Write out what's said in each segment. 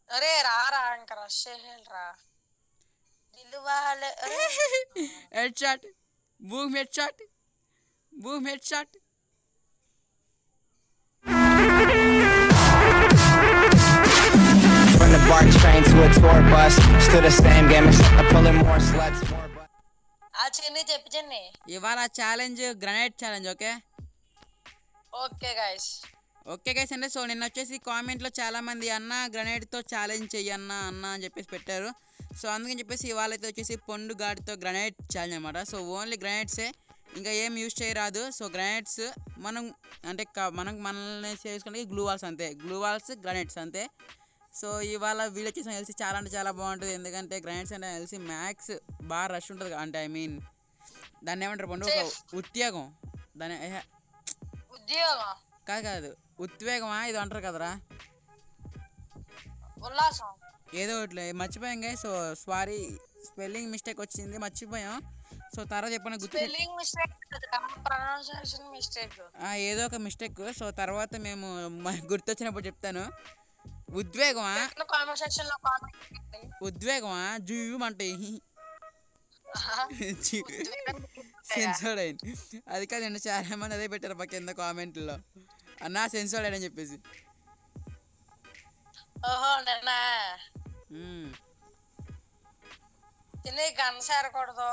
అరే రారా ఇంకా రష్ చేసేయాలిరా దిల్వాలే అరే head shot boom head shot boom head shot From the BART train to a tour bus, still the same game except I'm pulling more sluts, more butts. ఆ చిన్ని చెప్పు చిన్ని ఇవాళ challenge grenade challenge okay okay guys okay guys అంటే so నిన్న వచ్చేసి కామెంట్లో చాలా మంది అన్న గ్రనైట్తో ఛాలెంజ్ చెయ్యన్న అన్న అని చెప్పేసి పెట్టారు సో అందుకని చెప్పేసి ఇవాళ అయితే వచ్చేసి పొండు గాడితో గ్రనైట్ ఛాలెంజ్ అనమాట సో ఓన్లీ గ్రనైట్సే ఇంకా ఏం యూజ్ చేయరాదు సో గ్రనైట్స్ మనం అంటే క- మనం మనల్ని చేసుకునే గ్లూ వాల్స్ అంతే గ్లూ వాల్స్ గ్రనైట్స్ అంతే సో ఇవాళ వీళ్ళు వచ్చేసి నాకు తెలిసి చాలా అంటే చాలా బాగుంటుంది ఎందుకంటే గ్రనైట్స్ అంటే నాకు తెలిసి మ్యాక్స్ బాగా రష్ ఉంటుంది అంటే ఐ మీన్ దాన్ని ఏమంటారు పండు ఒక ఉద్యోగం దాని ఏహే, ఉద్యోగం కాదు కాదు ఉద్వేగమా ఇది అంటారు కదరా ఉల్లాసం ఏదో ఒకటి మర్చిపోయాం గా సో సారీ స్పెల్లింగ్ మిస్టేక్ వచ్చింది మర్చిపోయాం సో తర్వాత చెప్పిన గుర్తు స్పెల్లింగ్ మిస్టేక్ ప్రొనౌన్సియేషన్ మిస్టేక్ ఆ, ఏదో ఒక మిస్టేక్ సో తర్వాత మేము మ- గుర్తొచ్చినప్పుడు చెప్తాను ఉద్వేగమా కామెంట్ సెక్షన్ లో కామెంట్ చేయండి ఉద్వేగమా జూమ్ అంటే సెన్సర్డ్ అయింది అది కాదు నేను చాలా మంది అదే పెట్టారు మా కింద కామెంట్లో అన్నా సెన్సర్డ్ అని చెప్పేసి ఓహో నిన్న మ్మ్. తిని గన్ సేరకూడదు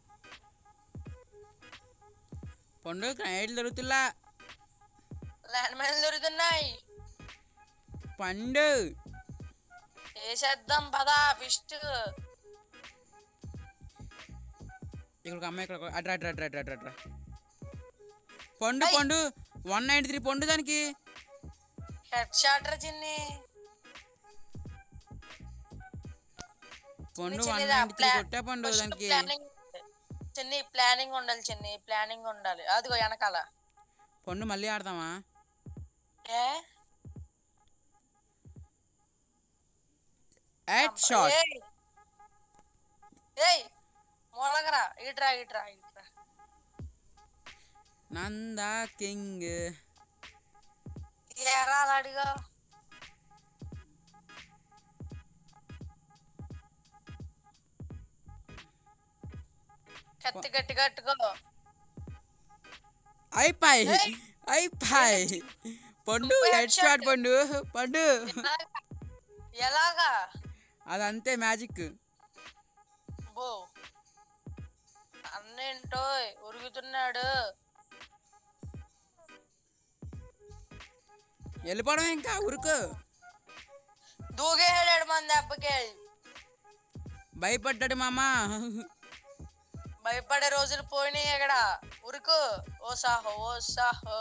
పండు గ్రైడ్ దొరుకుతులా ల్యాండ్ మైన్ దొరుకుతున్నాయి పండు వేసేద్దాం పదా ఫిస్ట్ ఇక్కడ ఒక అమ్మాయి ఇక్కడ ఒక- అట్రా అట్రా అట్రా అట్రా అట్రా అట్రా పండు పండు వన్ నైంటీ త్రీ పండు దానికి హెడ్ షాట్ రా చిన్ని పండు చిన్ని వన్ రా, నైంటీ త్రీ ప్లా- కొట్టే పండు ఫస్ట్ దానికి ప్లానింగ్ చిన్ని ప్లానింగ్ ఉండాలి చిన్ని ప్లానింగ్ ఉండాలి అదిగో వెనకాల పండు మళ్ళీ ఆడదామా ఏ హెడ్ షాట్ ఏయ్. ఏయ్ మూలగరా ఇట్రా ఇట్రా ఇట్రా నందా కింగ్ ఏరా అడిగా కత్తి గట్టి కట్టుకో అయిపోయి ఏయ్. అయిపోయి పండు Super హెడ్ షాట్ headshot. పండు పండు ఎలాగా? ఎలాగా అదంతే మ్యాజిక్ బో అన్నేంటో ఉరుగుతున్నాడు వెళ్ళిపోవడం ఇంకా ఉరుకు దూకేసాడు మన దెబ్బకి భయపడ్డాడు మామ భయపడే రోజులు పోయినాయి ఇక్కడ ఉరుకు ఓ సాహో ఓ సాహో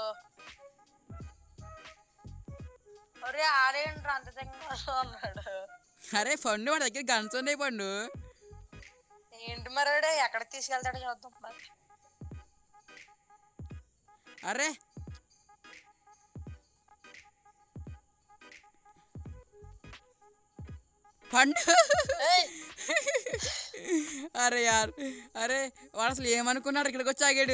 ఒరే ఆడేంట్రా అంత తెంగా అన్నాడు అరే పండు వాడి దగ్గర గన్స్ ఉన్నాయి పండు ఏంటి మరాడు ఎక్కడ తీసుకెళ్తాడో చూద్దాం మరి అరే పండు ఏయ్, అరే యార్ అరే వాడు అసలు ఏమనుకున్నాడు ఇక్కడికి వచ్చి ఆగాడు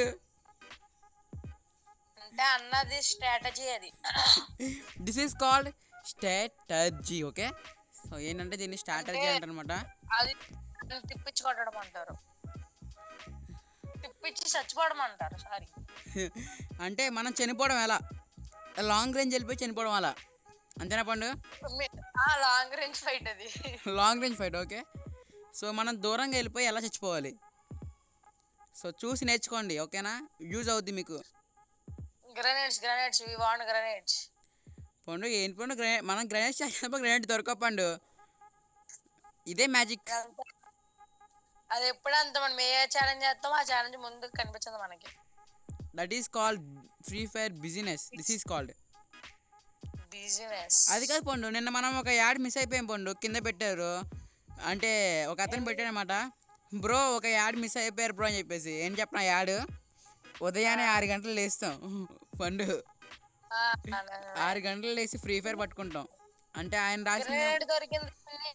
అంటే అన్నది స్ట్రాటజీ అది this is called strategy okay so ఏంటంటే దీన్ని స్ట్రాటజీ అంటారనమాట అది తిప్పించి కొట్టడం అంటారు తిప్పించి చచ్చిపోవడం అంటారు సారీ అంటే మనం చనిపోవడం ఎలా లాంగ్ రేంజ్ వెళ్ళిపోయి చనిపోవడం అలా అంతేనా పండు ఆ లాంగ్ రేంజ్ ఫైట్ అది long range fight okay so మనం దూరంగా వెళ్ళిపోయి ఎలా చచ్చిపోవాలి సో చూసి నేర్చుకోండి ఓకేనా యూజ్ అవుద్ది మీకు grenades grenades we want grenades పండు ఏంటి పండు గ్రెనేడ్ మనం గ్రెనేడ్ చేసినప్పుడు గ్రెనేడ్ దొరకవు పండు ఇదే మ్యాజిక్ అది ఎప్పుడంత మనం ఏ ఛాలెంజ్ చేస్తామో ఆ ఛాలెంజ్ ముందుకు కనిపించదు మనకి that is called Free Fire business this is called business అది కాదు పండు నిన్న మనం ఒక యాడ్ మిస్ అయిపోయాం పండు కింద పెట్టారు అంటే ఒక అతను పెట్టాడనమాట బ్రో ఒక యాడ్ మిస్ అయిపోయారు బ్రో అని చెప్పేసి ఏం చెప్పిన యాడ్ ఉదయాన్నే ఆరు గంటలు లేస్తాం పండు ఆరు గంటలు లేచి ఫ్రీ ఫైర్ పట్టుకుంటాం అంటే ఆయన రాసిన గ్రనేడ్ దొరికింది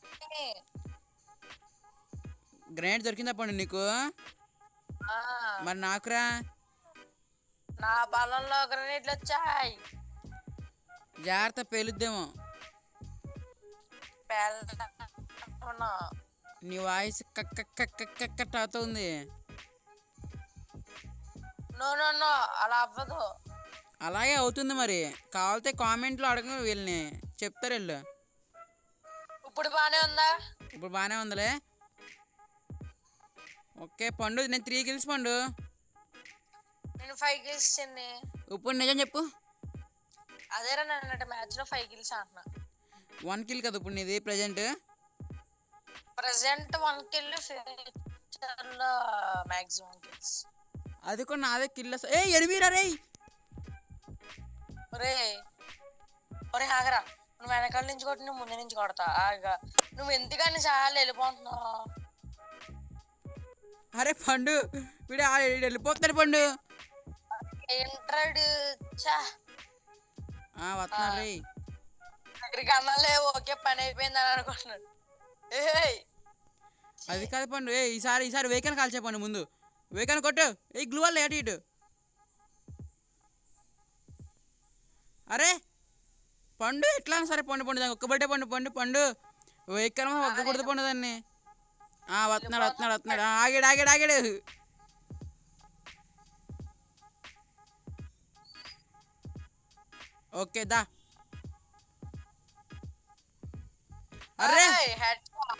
గ్రెనేడ్ దొరికిందా పండు నీకు ఆ, మరి నాకురా నా పొలంలో గ్రనేడ్లు వచ్చాయి జాగ్రత్త పేలుద్దేమో పేల నీ వాయిస్ కక్క కక్క కక్కట్ అవుతుంది నో నో నో అలా అవ్వదు అలాగే అవుతుంది మరి కావాలితే కామెంట్లో అడగ వీళ్ళని చెప్తారు వీళ్ళు ఇప్పుడు బానే ఉందా ఇప్పుడు బాగానే ఉందిలే ఓకే పండు నేను త్రీ కిల్స్ పండు నేను ఫైవ్ కిల్స్ చిన్ని ఇప్పుడు నిజం చెప్పు అదేరా నేను మ్యాచ్ లో ఫైవ్ కిల్స్ అంటున్నా వన్ కిల్ కదా ఇప్పుడు నీది present present one kill future లో మాక్సిమం కిల్స్ అది కూడా నాదే కిల్ ఏ ఎనిమిరా రే ఒరే ఒరే ఆగరా నువ్వు వెనకాల నుంచి కొట్టి నువ్వు ముందు నుంచి కొడతా ఆగా నువ్వు ఎందుకని చాలా వెళ్ళిపోతున్నావు అరే పండు వీడు ఆ- వీడు వెళ్ళిపోతాడు పండు ఏంట్రాడు చా ఆ, వస్తున్నాడు రే దగ్గరికి అన్నాలే ఓకే పని అయిపోయింది అని అనుకుంటున్నాడు ఏయ్ అది కాదు పండు ఏ ఈసారి ఈసారి వెహికల్ కాల్ చెప్పండి ముందు వెహికల్ కొట్టు ఏ గ్లూ వల్ల ఏటు ఇటు అరే పండు ఎట్లా సరే పండు పండు దానికి ఒక్కబట్టే పండు పండు పండు వెహికల్ ఒక్కకూడదు పండు దాన్ని ఆ, వస్తున్నాడు వస్తున్నాడు వస్తున్నాడు ఆ, ఆగాడు ఆగాడు ఆగాడు ఓకే దా అరే హెడ్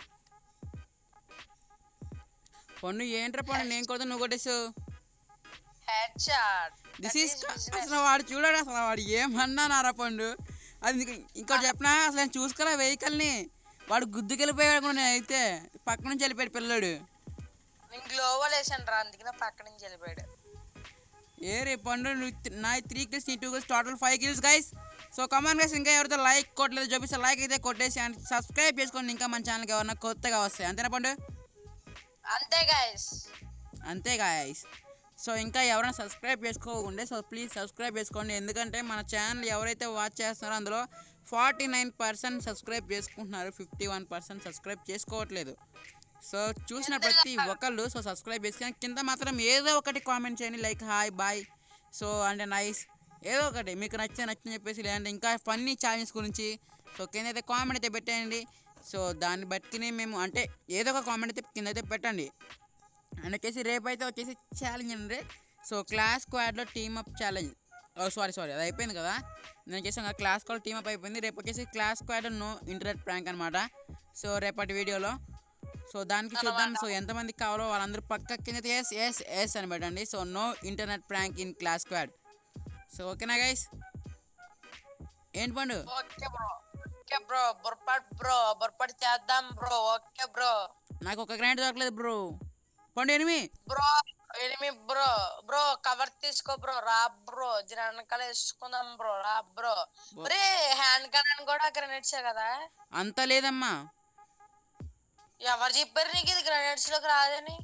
పండు ఏంట్రా పండు నేను కొడతా నువ్వు కొట్టేసావు హెడ్ షాట్ దిస్ ఈస్ అసలు వాడు చూడాడు అసలు వాడు ఏమన్నా నారా పండు అది నీకు ఇంకోటి చెప్పనా అసలు నేను చూసుకోలే వెహికల్ని వాడు గుద్దుకెళ్ళిపోయాడు కూడా నేను అయితే పక్క నుంచి వెళ్ళిపోయాడు పిల్లడు నేను గ్లోవల్ వేసాను రా అందుకే నా పక్క నుంచి వెళ్ళిపోయాడు ఏ రే పండు నువ్వు తి- నా త్రీ కిల్స్ నీ two kills total five kills guys so come on guys ఇంకా ఎవరితో లైక్ కొట్టలేదు చూపిస్తే లైక్ అయితే కొట్టేసి అండ్ సబ్స్క్రైబ్ చేసుకోండి ఇంకా మన ఛానల్కి ఎవరన్నా కొత్తగా వస్తాయి అంతేనా పండు అంతే గాయస్ అంతే గాయస్ సో ఇంకా ఎవరైనా సబ్స్క్రైబ్ చేసుకోకుండే సో ప్లీజ్ సబ్స్క్రైబ్ చేసుకోండి ఎందుకంటే మన ఛానల్ ఎవరైతే వాచ్ చేస్తున్నారో అందులో ఫార్టీ నైన్ పర్సెంట్ సబ్స్క్రైబ్ చేసుకుంటున్నారు ఫిఫ్టీ వన్ పర్సెంట్ సబ్స్క్రైబ్ చేసుకోవట్లేదు సో చూసిన ప్రతి ఒక్కళ్ళు సో సబ్స్క్రైబ్ చేసుకొని కింద మాత్రం ఏదో ఒకటి కామెంట్ చేయండి లైక్ హాయ్ బాయ్ సో అంటే నైస్ ఏదో ఒకటి మీకు నచ్చే నచ్చని చెప్పేసి లేదంటే ఇంకా ఫన్నీ ఛాలెంజ్ గురించి సో కింద అయితే కామెంట్ అయితే పెట్టేయండి సో దాన్ని బట్టి మేము అంటే ఏదో ఒక కామెంట్ అయితే కింద అయితే పెట్టండి అండ్ వచ్చేసి రేపు అయితే వచ్చేసి ఛాలెంజ్ అండి సో క్లాస్ స్క్వాడ్లో team up challenge oh sorry sorry అది అయిపోయింది కదా నేను చేసాను కదా క్లాస్ స్క్వాడ్ టీమ్ అప్ అయిపోయింది రేపు వచ్చేసి class squad no internet prank అనమాట సో రేపటి వీడియోలో సో దానికి చూద్దాం సో ఎంతమందికి కావాలో వాళ్ళందరూ పక్క కింద ఎస్ ఎస్ ఎస్ అని పెట్టండి so no internet prank in class squad so ఓకేనా గైస్ ఏంటి పండు ఓకే బ్రో ఓకే బ్రో బొరపాటు బ్రో బొరపాటు చేద్దాం బ్రో ఓకే బ్రో నాకు ఒక గ్రాండ్ దొరకలేదు బ్రో పండు enemy bro enemy bro bro cover తీసుకో బ్రో రా బ్రో జర వెనకాల వేసుకుందాం బ్రో రా బ్రో ఒరే హ్యాండ్ గన్ కూడా గ్రెనేడ్సే కదా అంత లేదమ్మా ఎవరు చెప్పారు నీకు ఇది గ్రెనేడ్స్ లోకి రాదని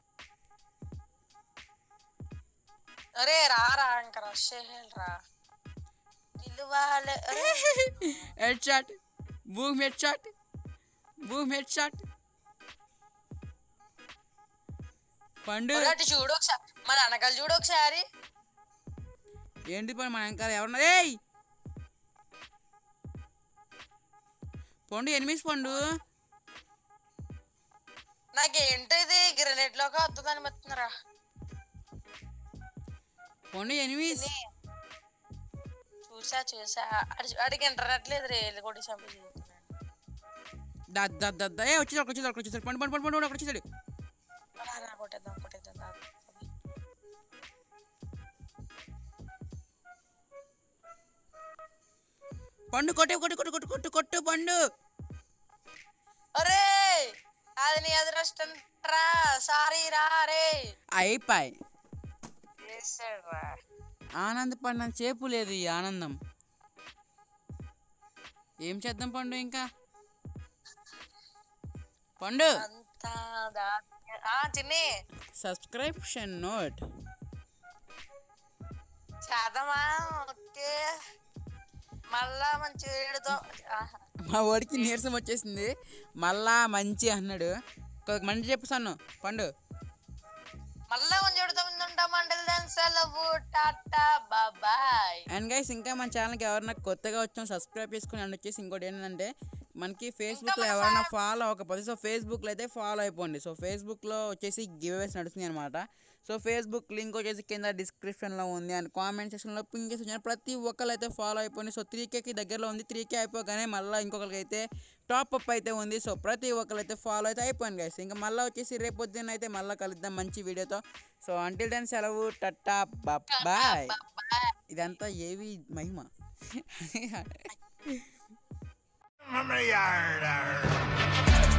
అరే రా రా ఇంకా రష్ చేయాలి రా నిలువాలే అరే, head shot boom head shot boom head shot పండు ఒరే అటు చూడు ఒకసారి మన వెనకాల చూడు ఒకసారి ఏంటి పండు మన వెనకాల ఎవరున్నారు ఏయ్ పండు ఎనిమిస్ పండు నాకేంటో ఇది గ్రెనేడ్ లోకి వస్తుంది అనిపిస్తుందిరా పండు ఎనిమిస్ చూసా చూసా అడి- అడిగి ఇంటర్నెట్ లేదు రే వెళ్ళి కూడా చంపి దద్ద ఏ వచ్చేసాడు వచ్చేసాడు వచ్చేసాడు పండు పండు పండు పండు అక్కడ వచ్చేసాడు కొట్టేద్దాం కొట్టేద్దాం దా. పండు కొట్టే కొట్టు కొట్టు కొట్టు కొట్టు కొట్టు పండు ఒరే అది నీ అదృష్టం రా సారీ రా రే అయిపోయి చేసాడు రా ఆనందపడిన చేపు లేదు ఈ ఆనందం ఏం చేద్దాం పండు ఇంకా పండు అంతా దా ఆ చిన్ని సబ్స్క్రిప్షన్ నోట్ చేద్దామా ఓకే మళ్ళా మంచి ఏడుతో ఆహా. మా వాడికి నీరసం వచ్చేసింది మళ్ళా మంచి అన్నాడు కొద్దిగా మంచి చెప్తాను పండు మళ్ళా కొంచెం ఏడుతో ఉంటాం మండలి దాని సెలవు టాటా బాబాయ్ అండ్ గైస్ ఇంకా మన ఛానల్కి ఎవరైనా కొత్తగా వచ్చాం సబ్స్క్రైబ్ చేసుకుని అండ్ వచ్చేసి ఇంకోటి ఏంటంటే మనకి ఫేస్బుక్లో ఎవరైనా ఫాలో అవ్వకపోతే సో ఫేస్బుక్లో అయితే ఫాలో అయిపోండి సో ఫేస్బుక్లో వచ్చేసి గివేస్ నడుస్తుంది అనమాట సో ఫేస్బుక్ లింక్ వచ్చేసి కింద డిస్క్రిప్షన్లో ఉంది అండ్ కామెంట్ సెక్షన్లో పింక్ చేసి ఉంచాను ప్రతి ఒక్కరు అయితే ఫాలో అయిపోండి సో త్రీ కేకి దగ్గరలో ఉంది త్రీ కే అయిపోగానే మళ్ళీ ఇంకొకరికి అయితే టాప్ అప్ అయితే ఉంది సో ప్రతి ఒక్కరు అయితే ఫాలో అయితే అయిపోయింది గైస్ ఇంకా మళ్ళీ వచ్చేసి రేపు పొద్దున్న అయితే మళ్ళీ కలుద్దాం మంచి వీడియోతో సో అంటిల్ దెన్ సెలవు టట్టా బాయ్ ఇదంతా ఏవి మహిమ from the yard.